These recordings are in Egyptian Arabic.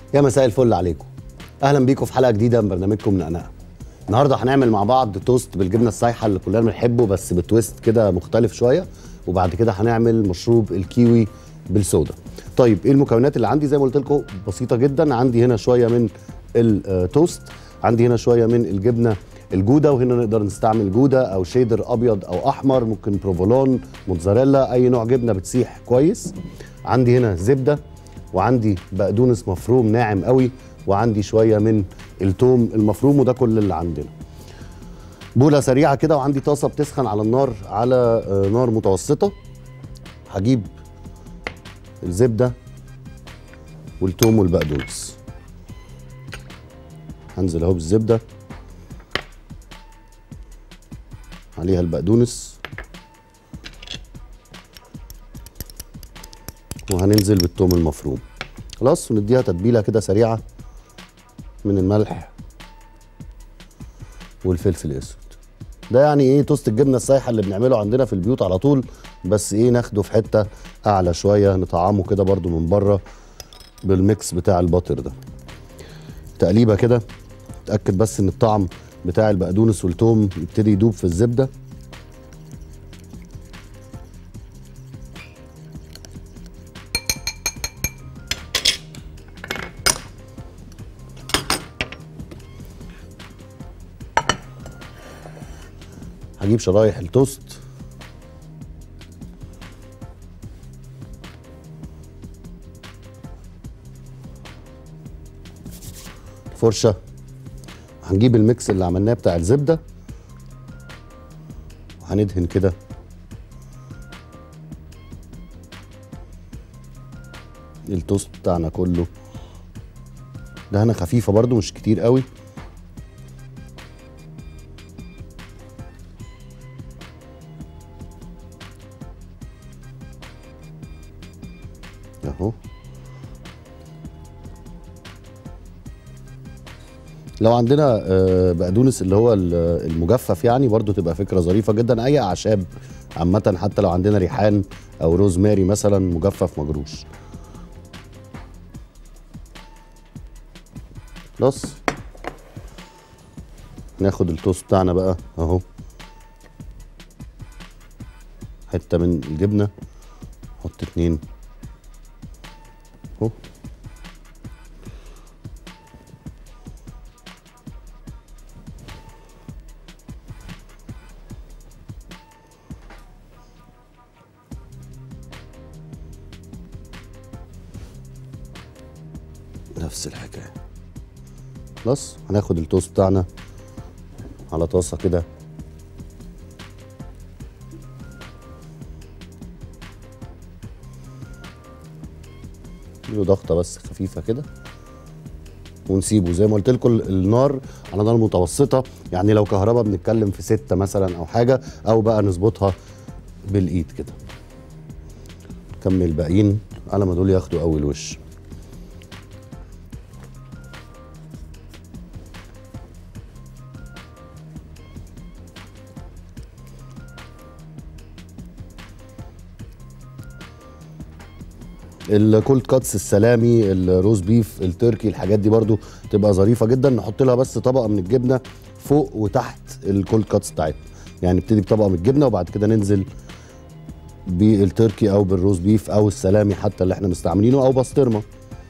يا مساء الفل عليكم اهلا بيكم في حلقه جديده من برنامجكم نقنقه النهارده هنعمل مع بعض توست بالجبنه السايحه اللي كلنا بنحبه بس بتويست كده مختلف شويه وبعد كده هنعمل مشروب الكيوي بالصودا طيب ايه المكونات اللي عندي زي ما قلت لكم بسيطه جدا عندي هنا شويه من التوست عندي هنا شويه من الجبنه الجوده وهنا نقدر نستعمل جوده او شيدر ابيض او احمر ممكن بروفولون موتزاريلا اي نوع جبنه بتسيح كويس عندي هنا زبده وعندي بقدونس مفروم ناعم قوي وعندي شويه من التوم المفروم وده كل اللي عندنا بوله سريعه كده وعندي طاسه بتسخن على النار على آه، نار متوسطه هجيب الزبده والتوم والبقدونس هنزل اهو بالزبده عليها البقدونس وهننزل بالثوم المفروم خلاص ونديها تتبيله كده سريعه من الملح والفلفل الاسود ده يعني ايه توست الجبنه السايحه اللي بنعمله عندنا في البيوت على طول بس ايه ناخده في حته اعلى شويه نطعمه كده برده من بره بالميكس بتاع البطر ده تقليبه كده اتاكد بس ان الطعم بتاع البقدونس والثوم يبتدي يدوب في الزبده هجيب شرايح التوست فرشه هنجيب الميكس اللي عملناه بتاع الزبده وهندهن كده التوست بتاعنا كله دهنه خفيفه برده مش كتير قوي اهو لو عندنا آه، بقدونس اللي هو ال- المجفف يعني برضو تبقى فكره ظريفه جدا اي اعشاب عامه حتى لو عندنا ريحان او روزماري مثلا مجفف مجروش خلاص ناخد التوست بتاعنا بقى اهو حته من الجبنه حط اتنين اهو نفس الحكايه خلاص هناخد التوست بتاعنا على طاسه كده له ضغطه بس خفيفه كده ونسيبه زي ما قلت لكم النار على نار متوسطه يعني لو كهرباء بنتكلم في ستة مثلا او حاجه او بقى نظبطها بالايد كده كمل الباقيين على ما دول ياخدوا اول وش الكولد كاتس السلامي الروز بيف التركي الحاجات دي برضو تبقى ظريفه جدا نحط لها بس طبقه من الجبنه فوق وتحت الكولد كاتس بتاعتنا يعني نبتدي بطبقه من الجبنه وبعد كده ننزل بالتركي او بالروز بيف او السلامي حتى اللي احنا مستعملينه او بسطرمه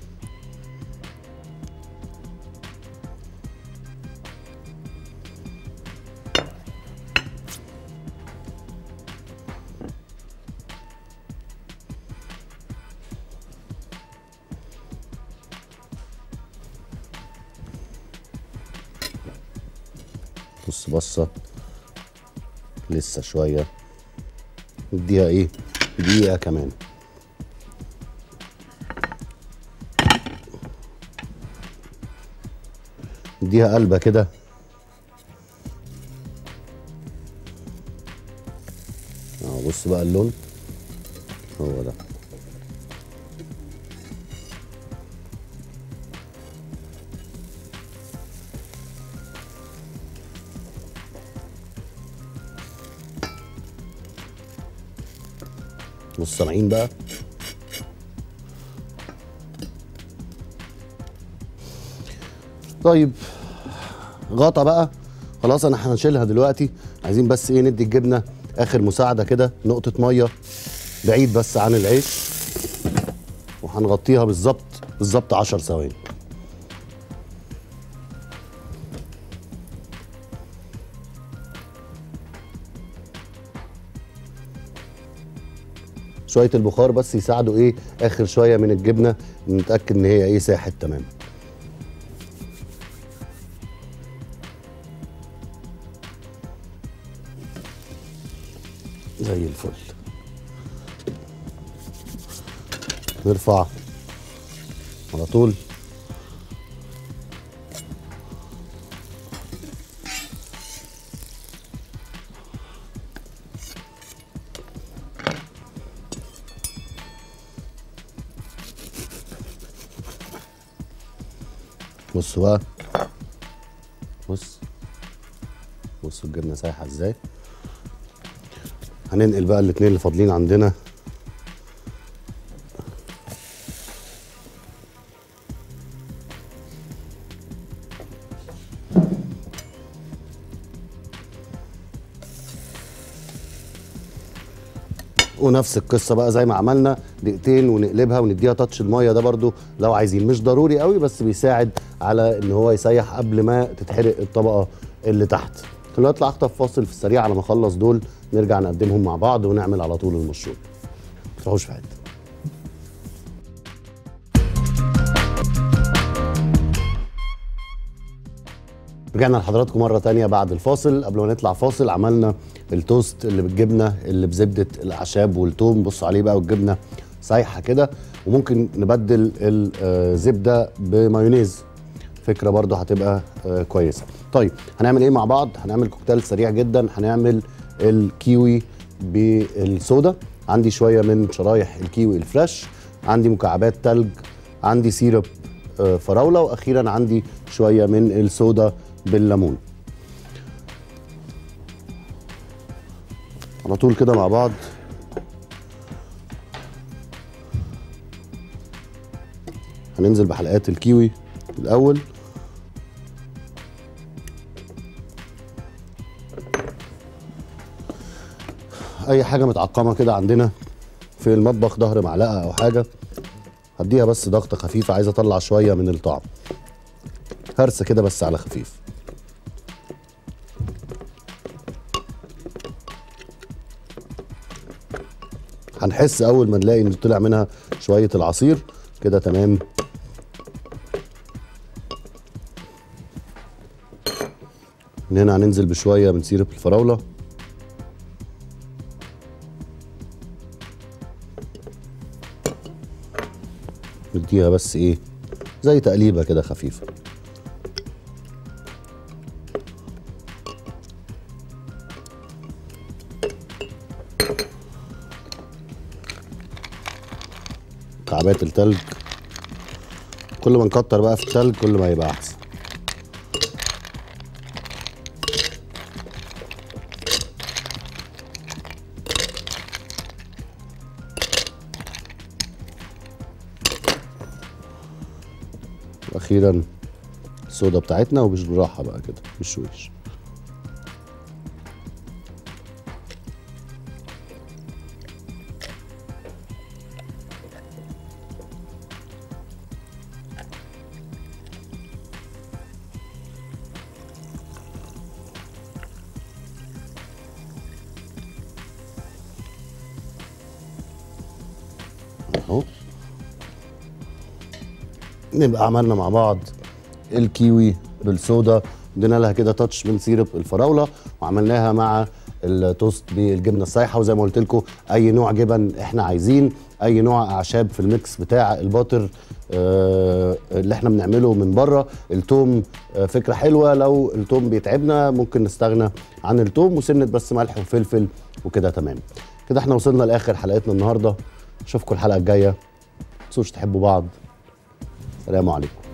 بص بصه لسه شويه نديها ايه دقيقه كمان نديها قلبه كده اه بص بقى اللون هو ده بص سامعين بقى طيب غطا بقى خلاص انا هنشيلها دلوقتي عايزين بس ايه ندي الجبنه اخر مساعده كده نقطه ميه بعيد بس عن العيش وهنغطيها بالظبط بالظبط 10 ثواني شويه البخار بس يساعدوا ايه اخر شويه من الجبنه نتاكد ان هي ايه ساحت تمام زي الفل نرفع على طول بصوا بقى بص بصوا الجبنه سايحه ازاي هننقل بقى الاتنين اللي فاضلين عندنا ونفس القصه بقى زي ما عملنا دقيقتين ونقلبها ونديها تاتش الميه ده برده لو عايزين مش ضروري قوي بس بيساعد على ان هو يسيح قبل ما تتحرق الطبقه اللي تحت دلوقتي اخطف فاصل في السريع على ما اخلص دول نرجع نقدمهم مع بعض ونعمل على طول المشروب ما تروحوش في حته رجعنا لحضراتكم مرة تانية بعد الفاصل قبل ما نطلع فاصل عملنا التوست اللي بالجبنة اللي بزبدة الأعشاب والثوم بصوا عليه بقى والجبنة سايحة كده وممكن نبدل الزبدة بمايونيز فكرة برضو هتبقى آه، كويسة طيب هنعمل ايه مع بعض هنعمل كوكتيل سريع جدا هنعمل الكيوي بالصودا عندي شوية من شرايح الكيوي الفريش عندي مكعبات تلج عندي سيرب آه، فراولة وأخيرا عندي شوية من الصودا بالليمون على طول كده مع بعض هننزل بحلقات الكيوي الأول أي حاجة متعقمة كده عندنا في المطبخ ظهر معلقة أو حاجة هديها بس ضغطة خفيفة عايز أطلع شوية من الطعم هرسة كده بس على خفيف هنحس اول ما نلاقي ان طلع منها شويه العصير كده تمام من هنا هننزل بشويه من سيرب الفراوله نديها بس ايه زي تقليبه كده خفيفه مكعبات التلج كل ما نكتر بقى في التلج كل ما يبقى احسن واخيرا الصودا بتاعتنا ومش بالراحه بقى كده بشويش اهو نبقى عملنا مع بعض الكيوي بالصودا ادينا لها كده تاتش من سيرب الفراوله وعملناها مع التوست بالجبنه السايحه وزي ما قلت لكم اي نوع جبن احنا عايزين اي نوع اعشاب في الميكس بتاع الباتر آه اللي احنا بنعمله من بره التوم آه فكره حلوه لو التوم بيتعبنا ممكن نستغنى عن التوم وسنه بس ملح وفلفل وكده تمام كده احنا وصلنا لاخر حلقتنا النهارده اشوفكم الحلقه الجايه ما تنسوش تحبوا بعض سلام عليكم